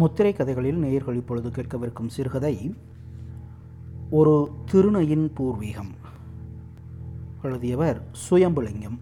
முத்திரை கதைகளில் நேயர்கள் இப்பொழுது கேட்கவிருக்கும் சிறுகதை ஒரு திருநையின் பூர்வீகம் எழுதியவர் சுயம்புலிங்கம்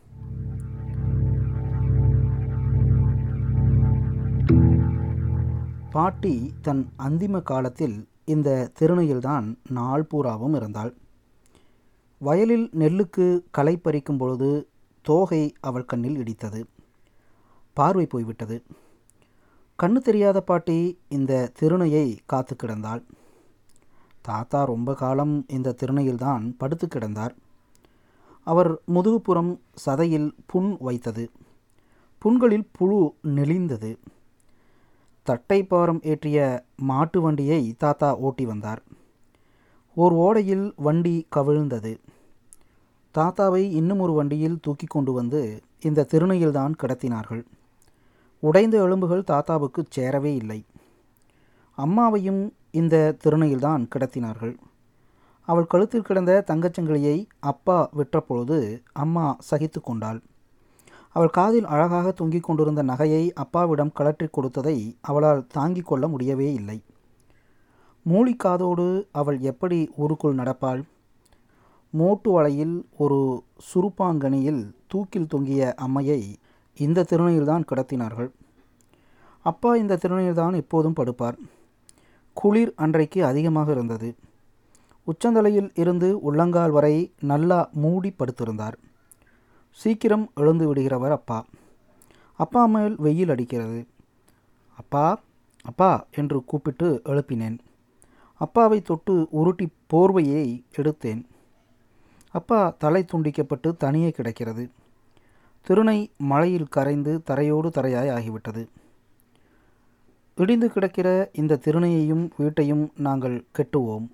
பாட்டி தன் அந்திம காலத்தில் இந்த திருநையில்தான் நாள் பூராவும் இருந்தாள் வயலில் நெல்லுக்கு களை பறிக்கும் பொழுது தோகை அவள் கண்ணில் இடித்தது பார்வை போய்விட்டது கண்ணு தெரியாத பாட்டி இந்த திருநையை காத்து கிடந்தாள் தாத்தா ரொம்ப காலம் இந்த திருநையில்தான் படுத்து கிடந்தார் அவர் முதுகுப்புறம் சதையில் புண் வைத்தது புண்களில் புழு நெளிந்தது தட்டை பாரம் ஏற்றிய மாட்டு வண்டியை தாத்தா ஓட்டி வந்தார் ஓர் ஓடையில் வண்டி கவிழ்ந்தது தாத்தாவை இன்னும் ஒரு வண்டியில் தூக்கி கொண்டு வந்து இந்த திருநையில்தான் கிடத்தினார்கள் உடைந்த எலும்புகள் தாத்தாவுக்கு சேரவே இல்லை அம்மாவையும் இந்த திருநையில்தான் கிடத்தினார்கள் அவள் கழுத்தில் கிடந்த தங்கச்சங்கிலியை அப்பா விற்றபொழுது அம்மா சகித்து கொண்டாள் அவள் காதில் அழகாக தொங்கிக் கொண்டிருந்த நகையை அப்பாவிடம் கலற்றி கொடுத்ததை அவளால் தாங்கிக் கொள்ள முடியவே இல்லை மூலிக்காதோடு அவள் எப்படி ஊருக்குள் நடப்பாள் மோட்டு வலையில் ஒரு சுருப்பாங்கனியில் தூக்கில் தொங்கிய அம்மையை இந்த திருநையில்தான் கிடத்தினார்கள் அப்பா இந்த திருநையில்தான் எப்போதும் படுப்பார் குளிர் அன்றைக்கு அதிகமாக இருந்தது உச்சந்தலையில் இருந்து உள்ளங்கால் வரை நல்லா மூடி படுத்திருந்தார் சீக்கிரம் எழுந்து விடுகிறவர் அப்பா அப்பா மேல் வெயில் அடிக்கிறது அப்பா அப்பா என்று கூப்பிட்டு எழுப்பினேன் அப்பாவை தொட்டு உருட்டி போர்வையை எடுத்தேன் அப்பா தலை துண்டிக்கப்பட்டு தனியே கிடக்கிறது திருநை மழையில் கரைந்து தரையோடு தரையாய் ஆகிவிட்டது இடிந்து கிடக்கிற இந்த திருநையையும் வீட்டையும் நாங்கள் கெட்டுவோம்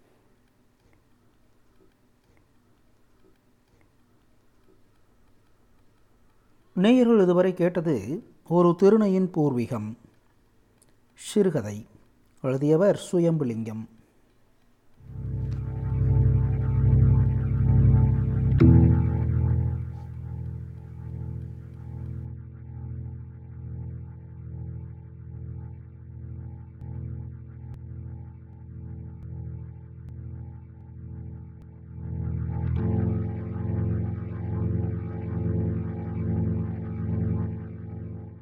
நேயர்கள் இதுவரை கேட்டது ஒரு திருநையின் பூர்வீகம் சிறுகதை எழுதியவர் சுயம்புலிங்கம்